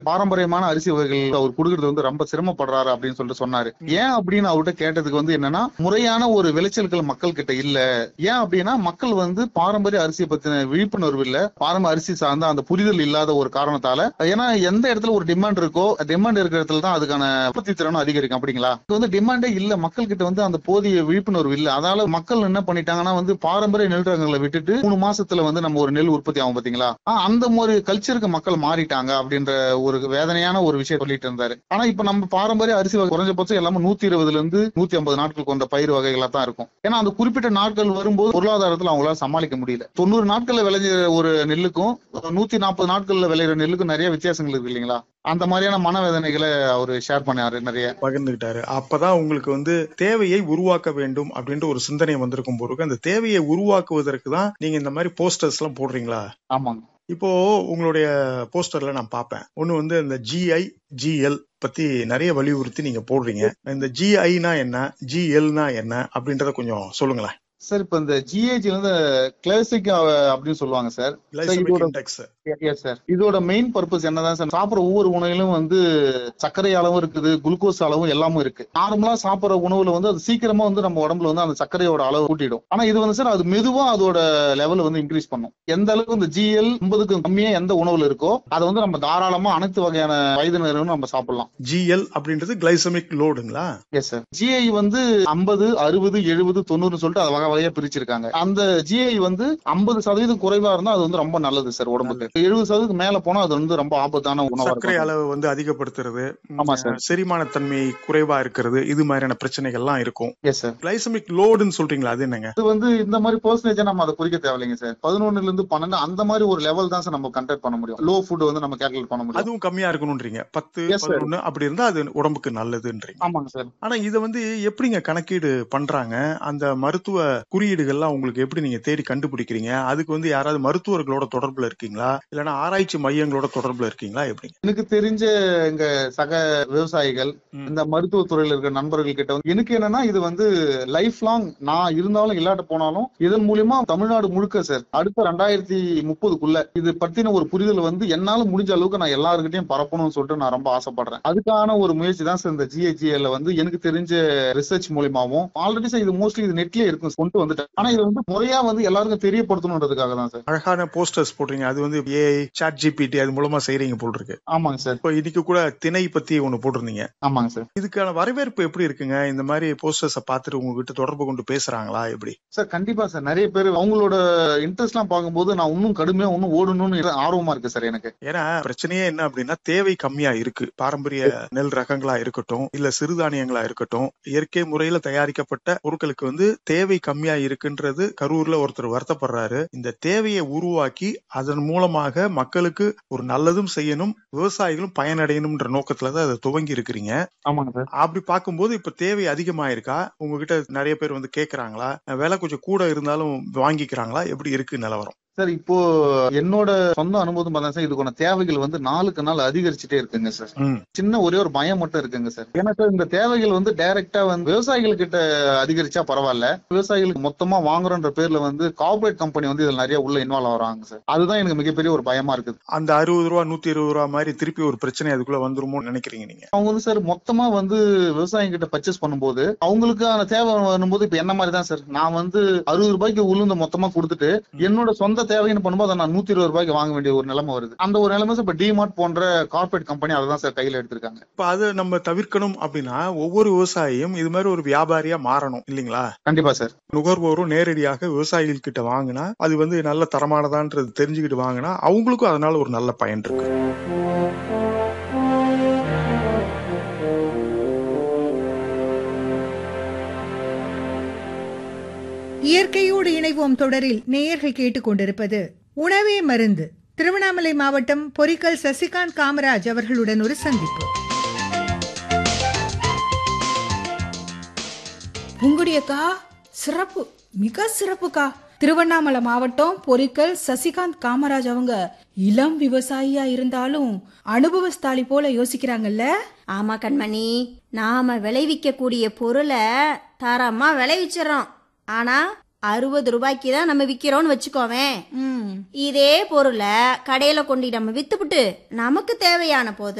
பாரம்பரியமான அரிசி வகைகள் அவர் கொடுக்கறது வந்து ரொம்ப சிரமப்படுறாரு அப்படின்னு சொல்லிட்டு சொன்னாரு ஏன் அப்படின்னு அவர்கிட்ட கேட்டதுக்கு வந்து என்னன்னா முறையான ஒரு விளைச்சல்கள் மக்கள் கிட்ட இல்ல ஏன் அப்படின்னா மக்கள் வந்து பாரம்பரிய அரிசியை பத்தின விழிப்புணர்வு இல்ல பாரம்பரிய அரிசி சார்ந்த அந்த புரிதல் இல்லாத ஒரு காரணத்தால ஏன்னா எந்த இடத்துல ஒரு டிமாண்ட் இருக்கோ டிமாண்ட் இருக்கிற இடத்துல தான் அதுக்கான உற்பத்தி திறனும் அதிகரிக்கும் அப்படிங்களா இது வந்து டிமாண்டே இல்ல மக்கள் கிட்ட வந்து அந்த போதிய விழிப்புணர்வு இல்ல அதனால மக்கள் என்ன பண்ணிட்டாங்கன்னா வந்து பாரம்பரிய நெல் ரகங்களை விட்டுட்டு மூணு மாசத்துல வந்து நம்ம ஒரு நெல் உற்பத்தி ஆகும் பாத்தீங்களா ஆஹ் அந்த ஒரு கல்ச்சருக்கு மக்கள் மாறிட்டாங்க அப்படின்ற ஒரு வேதனையான ஒரு விஷயம் சொல்லிட்டு இருந்தாரு ஆனா இப்ப நம்ம பாரம்பரிய அரிசி வகை குறைஞ்சபட்சம் எல்லாமே நூத்தி இருபதுல இருந்து நூத்தி ஐம்பது நாட்கள் கொண்ட பயிர் வகைகளா தான் இருக்கும் ஏன்னா அந்த குறிப்பிட்ட நாட்கள் வரும்போது பொருளாதாரத்துல அவங்களால சமாளிக்க முடியல தொண்ணூறு நாட்கள்ல விளைஞ்ச ஒரு நெல்லுக்கும் நூத்தி நாற்பது நாட்கள்ல விளையிற நெல்லுக்கும் நிறைய வித்தியாசங்கள் இருக்கு இல்லைங்களா அந்த மாதிரியான மனவேதனைகளை அவரு ஷேர் பண்ணாரு நிறைய பகிர்ந்துகிட்டாரு அப்பதான் உங்களுக்கு வந்து தேவையை உருவாக்க வேண்டும் அப்படின்ற ஒரு சிந்தனை வந்திருக்கும் போது அந்த தேவையை உருவாக்குவதற்கு தான் நீங்க இந்த மாதிரி போஸ்டர்ஸ் எல்லாம் போடுறீங்களா ஆமாங்க இப்போ உங்களுடைய போஸ்டர்ல நான் பார்ப்பேன் ஒன்னு வந்து இந்த ஜிஐ ஜிஎல் பத்தி நிறைய வலியுறுத்தி நீங்க போடுறீங்க இந்த ஜிஐனா என்ன ஜிஎல்னா என்ன அப்படின்றத கொஞ்சம் சொல்லுங்களேன் சார் இப்ப இந்த ஜிஏஜி வந்து கிளாசிக் அப்படின்னு சொல்லுவாங்க சார் கிளைசமிக் இதோட- இண்டெக்ஸ் எஸ் சார் இதோட மெயின் பர்பஸ் என்னதான் சார் சாப்பிடுற ஒவ்வொரு உணவிலும் வந்து சர்க்கரை அளவும் இருக்குது குளுக்கோஸ் அளவும் எல்லாமும் இருக்கு நார்மலா சாப்பிடுற உணவுல வந்து அது சீக்கிரமா வந்து நம்ம உடம்புல வந்து அந்த சர்க்கரையோட அளவு கூட்டிடும் ஆனா இது வந்து சார் அது மெதுவா அதோட லெவல் வந்து இன்க்ரீஸ் பண்ணும் எந்த அளவுக்கு இந்த ஜிஎல் ஐம்பதுக்கு கம்மியா எந்த உணவுல இருக்கோ அதை வந்து நம்ம தாராளமா அனைத்து வகையான வயதினரும் நம்ம சாப்பிடலாம் ஜிஎல் அப்படின்றது கிளைசமிக் லோடுங்களா எஸ் சார் ஜிஐ வந்து ஐம்பது அறுபது எழுபது தொண்ணூறுன்னு சொல்லிட்டு அதை வகை வகையா பிரிச்சிருக்காங்க அந்த ஜிஐ வந்து ஐம்பது சதவீதம் குறைவா இருந்தா அது வந்து ரொம்ப நல்லது சார் உடம்புக்கு எழுபது சதவீதம் மேல போனா அது வந்து ரொம்ப ஆபத்தான உணவா சர்க்கரை இருக்கும் அளவு வந்து அதிகப்படுத்துறது ஆமா சார். செரிமானத்தன்மை குறைவா இருக்கிறது இது மாதிரியான பிரச்சனைகள்லாம் இருக்கும் எஸ் சார் கிளைசமிக் லோடுன்னு சொல்றீங்களா அது என்னங்க இது வந்து இந்த மாதிரி பர்சன்டேஜ் நம்ம அதை குறிக்க தேவையில்லைங்க சார் பதினொன்னுல இருந்து பன்னெண்டு அந்த மாதிரி ஒரு லெவல் தான் சார் நம்ம கண்டக்ட் பண்ண முடியும் லோ ஃபுட் வந்து நம்ம கேல்குலேட் பண்ண முடியும் அதுவும் கம்மியா இருக்கணும்ன்றீங்க பத்து Yes, sir. பதினொன்னு அப்படி இருந்தா அது உடம்புக்கு நல்லதுன்றீங்க ஆமாங்க சார் ஆனா இத வந்து எப்படிங்க கணக்கீடு பண்றாங்க அந்த மருத்துவ குறியீடுகள்லாம் உங்களுக்கு எப்படி நீங்க தேடி கண்டுபிடிக்கிறீங்க அதுக்கு வந்து யாராவது மருத்துவர்களோட தொடர்புல இருக்கீங்களா இல்லைன்னா ஆராய்ச்சி மையங்களோட தொடர்புல இருக்கீங்களா எப்படிங்க எனக்கு தெரிஞ்ச எங்க சக விவசாயிகள் ம். இந்த மருத்துவ துறையில இருக்கிற நண்பர்கள் கிட்ட வந்து எனக்கு என்னன்னா இது வந்து லைஃப் லாங் நான் இருந்தாலும் இல்லாட்ட போனாலும் இதன் மூலியமா தமிழ்நாடு முழுக்க சார் அடுத்த ரெண்டாயிரத்தி முப்பதுக்குள்ள இது பத்தின ஒரு புரிதல் வந்து என்னால முடிஞ்ச அளவுக்கு நான் எல்லாருக்கிட்டையும் பரப்பணும்னு சொல்லிட்டு நான் ரொம்ப ஆசைப்படுறேன் அதுக்கான ஒரு முயற்சி தான் சார் இந்த ஜிஹெச்ஏல வந்து எனக்கு தெரிஞ்ச ரிசர்ச் மூலியமாவும் ஆல்ரெடி சார் இது மோஸ்ட்லி இது நெட்லயே இருக்கும் கொண்டு வந்துட்டேன் ஆனா இது வந்து முறையா வந்து எல்லாருக்கும் தெரியப்படுத்தணுன்றதுக்காக தான் சார் அழகான போஸ்டர்ஸ் போடுறீங்க அது வந்து ஏஐ சாட் ஜிபிடி அது மூலமா செய்றீங்க போல் இருக்கு ஆமாங்க சார் இப்போ இன்னைக்கு கூட திணை பத்தி ஒண்ணு போட்டிருந்தீங்க ஆமாங்க சார் இதுக்கான வரவேற்பு எப்படி இருக்குங்க இந்த மாதிரி போஸ்டர்ஸ பார்த்துட்டு உங்ககிட்ட தொடர்பு கொண்டு பேசுறாங்களா எப்படி சார் கண்டிப்பா சார் நிறைய பேர் அவங்களோட இன்ட்ரெஸ்ட் எல்லாம் பார்க்கும்போது நான் இன்னும் கடுமையா இன்னும் ஓடணும்னு ஆர்வமா இருக்கு சார் எனக்கு ஏன்னா பிரச்சனையே என்ன அப்படின்னா தேவை கம்மியா இருக்கு பாரம்பரிய நெல் ரகங்களா இருக்கட்டும் இல்ல சிறுதானியங்களா இருக்கட்டும் இயற்கை முறையில தயாரிக்கப்பட்ட பொருட்களுக்கு வந்து தேவை கம்மியா இருக்குன்றது கரூர்ல ஒருத்தர் வருத்தப்படுறாரு இந்த தேவையை உருவாக்கி அதன் மூலமாக மக்களுக்கு ஒரு நல்லதும் செய்யணும் விவசாயிகளும் பயனடையணும்ன்ற நோக்கத்துல தான் அதை துவங்கி இருக்கிறீங்க ஆமாங்க சார் அப்படி பார்க்கும்போது இப்ப தேவை அதிகமாயிருக்கா உங்ககிட்ட நிறைய பேர் வந்து கேக்குறாங்களா விலை கொஞ்சம் கூட இருந்தாலும் வாங்கிக்கிறாங்களா எப்படி இருக்கு நிலவரம் சார் இப்போ என்னோட சொந்த அனுபவம் பார்த்தா சார் இதுக்கான தேவைகள் வந்து நாளுக்கு நாள் அதிகரிச்சுட்டே இருக்குங்க சார் ம். சின்ன ஒரே ஒரு பயம் மட்டும் இருக்குங்க சார் ஏன்னா சார் இந்த தேவைகள் வந்து டைரக்டா வந்து விவசாயிகள் கிட்ட அதிகரிச்சா பரவாயில்ல விவசாயிகளுக்கு மொத்தமா வாங்குறோன்ற பேர்ல வந்து கார்பரேட் கம்பெனி வந்து இதுல நிறைய உள்ள இன்வால்வ் ஆகுறாங்க சார் அதுதான் எனக்கு மிகப்பெரிய ஒரு பயமா இருக்குது அந்த அறுபது ரூபா நூத்தி இருபது ரூபா மாதிரி திருப்பி ஒரு பிரச்சனை அதுக்குள்ள வந்துருமோன்னு நினைக்கிறீங்க நீங்க அவங்க வந்து சார் மொத்தமா வந்து விவசாயிங்க கிட்ட பர்ச்சேஸ் பண்ணும்போது அவங்களுக்கான தேவை வரும்போது இப்ப என்ன மாதிரி தான் சார் நான் வந்து அறுபது ரூபாய்க்கு உளுந்த மொத்தமா கொடுத்துட்டு என்னோட சொந்த தேவைன்னு பண்ணும்போது அதை நான் நூத்தி இருபது ரூபாய்க்கு வாங்க வேண்டிய ஒரு நிலைமை வருது அந்த ஒரு நிலைமை சார் இப்ப டிமார்ட் போன்ற கார்பரேட் கம்பெனி அதை தான் சார் கையில எடுத்திருக்காங்க இப்ப அதை நம்ம தவிர்க்கணும் அப்படின்னா ஒவ்வொரு விவசாயியும் இது மாதிரி ஒரு வியாபாரியா மாறணும் இல்லைங்களா கண்டிப்பா சார் நுகர்வோரும் நேரடியாக விவசாயிகள் கிட்ட வாங்கினா அது வந்து நல்ல தரமானதான்றது தெரிஞ்சுக்கிட்டு வாங்கினா அவங்களுக்கும் அதனால ஒரு நல்ல பயன் இருக்கு இயற்கையோடு இணைவோம் தொடரில் நேயர்கள் கேட்டுக்கொண்டிருப்பது உணவே மருந்து திருவண்ணாமலை மாவட்டம் பொறிக்கல் சசிகாந்த் காமராஜ் அவர்களுடன் ஒரு சந்திப்பு புங்குடியக்கா சிறப்பு மிக சிறப்புக்கா திருவண்ணாமலை மாவட்டம் பொறிக்கல் சசிகாந்த் காமராஜ் அவங்க இளம் விவசாயியா இருந்தாலும் அனுபவஸ்தாலி போல யோசிக்கிறாங்கல்ல ஆமா கண்மணி நாம விளைவிக்கக்கூடிய பொருளை தரமா விளைவிச்சிடறோம் ஆனா அறுபது ரூபாய்க்கு தான் நம்ம விக்கிறோம்னு வச்சுக்கோவேன் ம் இதே பொருளை கடையில கொண்டு நம்ம வித்துப்புட்டு நமக்கு தேவையான போது